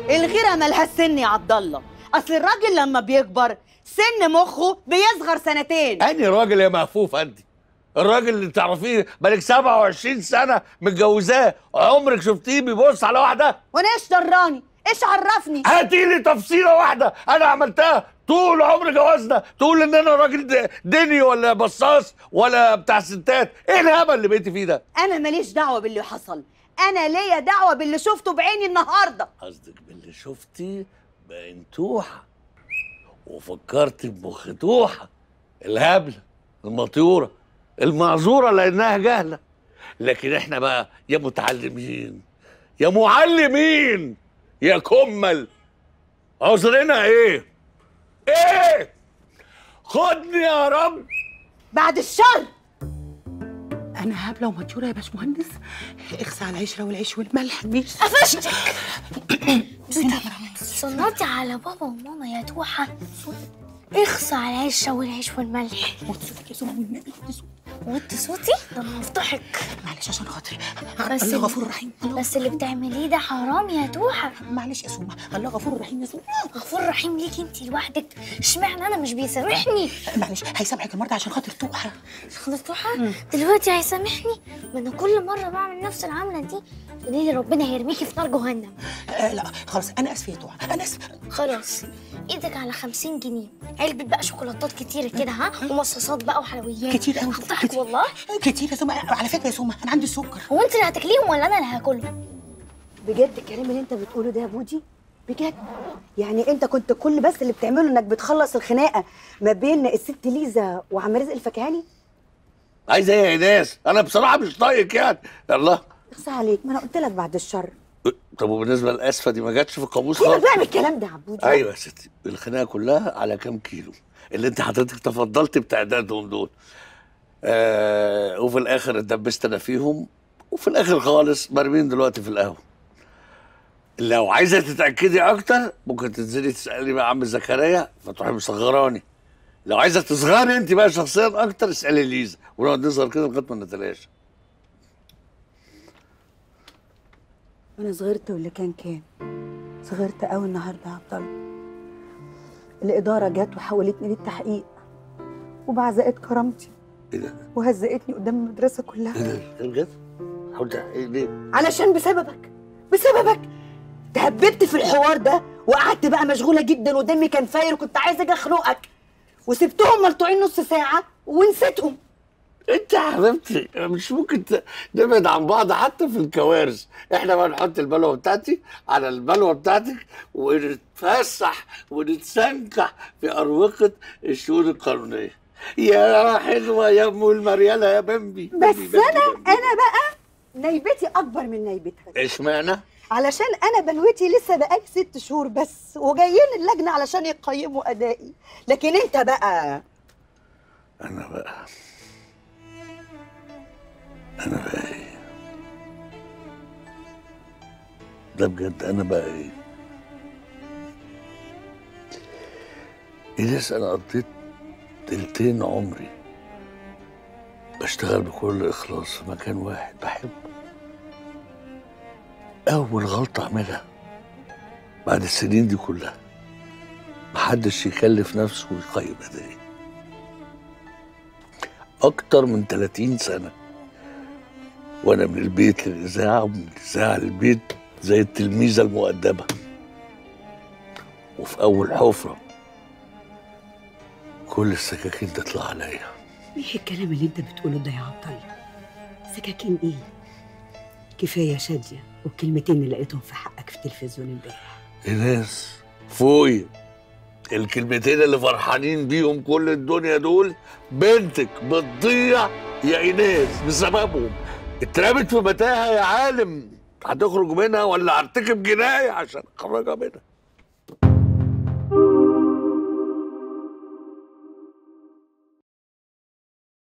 الغيره مالها سن يا عبد الله اصل الراجل لما بيكبر سن مخه بيصغر سنتين اني راجل يا مهفوف انت الراجل اللي تعرفيه بقالك 27 سنه متجوزاه عمرك شفتيه بيبص على واحده وانا ايش دراني ايش عرفني هاتي لي تفصيله واحده انا عملتها طول عمر جوازنا تقول ان انا راجل د- دني ولا بصاص ولا بتاع ستات ايه الهبل اللي بقيتي فيه ده انا ماليش دعوه باللي حصل انا ليا دعوه باللي شفته بعيني النهارده قصدك باللي شفتي بانتوحه وفكرت بمخ توحه الهبله المطيوره المعذوره لانها جهله لكن احنا بقى يا متعلمين يا معلمين يا كمل عذرنا ايه ايه خدني يا رب بعد الشر انا هبله ومطيوره يا باشمهندس اخسى على العشره والعيش والملح مش قفشتك صنعتي على بابا وماما يا توحة اخصى على العيشة والعيش والملح وطي صوتك يا سوما والنبي وطي صوتك وطي صوتي ده انا هفضحك معلش عشان خاطري بس الله ال- غفور رحيم الله بس اللي بتعمليه ده حرام يا توحة معلش يا سوما الله غفور رحيم يا سوما غفور رحيم ليكي انتي لوحدك اشمعنى انا مش بيسامحني معلش هيسامحك المره عشان خاطر توحه خلاص توحة دلوقتي هيسامحني ما انا كل مرة بعمل نفس العملة دي تقولي لي ربنا هيرميكي في نار جهنم آه لا خلاص انا اسف يا توحه انا اسف خلاص ايدك على 50 جنيه علبة بقى شوكولاتات كتيرة كده ها ومصاصات بقى وحلويات كتير قوي هفضحك والله كتير يا سوما على فكره يا سوما انا عندي السكر هو انت اللي هتاكليهم ولا انا اللي هاكلهم بجد الكلام اللي انت بتقوله ده يا بودي بجد يعني انت كنت كل بس اللي بتعمله انك بتخلص الخناقه ما بين الست ليزا وعم رزق الفكهاني عايز ايه يا ايناس انا بصراحه مش طايق يعني يلا اخصى عليك ما انا قلت لك بعد الشر طب وبالنسبه للاسفه دي ما جاتش في القاموس سيبك خالص بقى من الكلام ده يا عبودي ايوه يا ستي الخناقه كلها على كام كيلو اللي انت حضرتك تفضلت بتعدادهم دول آه وفي الاخر اتدبست انا فيهم وفي الاخر خالص مرمين دلوقتي في القهوه لو عايزه تتاكدي اكتر ممكن تنزلي تسالي بقى عم زكريا فتروحي مصغراني لو عايزه تصغري انت بقى شخصيا اكتر اسالي ليزا ونقعد نظهر كده لغايه ما نتلاشى وانا صغرت واللي كان كان صغرت قوي النهارده يا عبد الله الاداره جت وحولتني للتحقيق وبعزقت كرامتي ايه ده؟ وهزقتني قدام المدرسه كلها ايه ده؟ ايه بجد؟ حاولت ايه ليه؟ علشان بسببك بسببك تهببت في الحوار ده وقعدت بقى مشغوله جدا ودمي كان فاير وكنت عايزه اجي اخنقك وسبتهم ملطوعين نص ساعه ونسيتهم انت يا حبيبتي مش ممكن ت- نبعد عن بعض حتى في الكوارث احنا بقى نحط البلوه بتاعتي على البلوه بتاعتك ونتفسح ونتسنكح في اروقه الشؤون القانونيه يا حلوه يا ام المريالة يا بمبي بس بمبي، انا بمبي، بمبي. انا بقى نيبتي اكبر من نيبتها اشمعنى؟ علشان انا بلوتي لسه بقالي ست شهور بس وجايين اللجنه علشان يقيموا ادائي لكن انت بقى انا بقى انا بقى ايه؟ ده بجد انا بقى ايه؟ إيناس انا قضيت تلتين عمري بشتغل بكل اخلاص في مكان واحد بحبه اول غلطه اعملها بعد السنين دي كلها محدش يكلف نفسه ويقيم ادائي أكتر من 30 سنة وأنا من البيت للإذاعة ومن الإذاعة للبيت زي التلميذة المؤدبة وفي أول حفرة كل السكاكين تطلع عليا ايه الكلام اللي انت بتقوله ده يا عبد الله سكاكين ايه كفايه شاديه والكلمتين اللي لقيتهم في حقك في التلفزيون امبارح إيناس فوقي الكلمتين اللي فرحانين بيهم كل الدنيا دول بنتك بتضيع يا إيناس بسببهم اترمت في متاهة يا عالم هتخرج منها ولا هرتكب جناية عشان اخرجها منها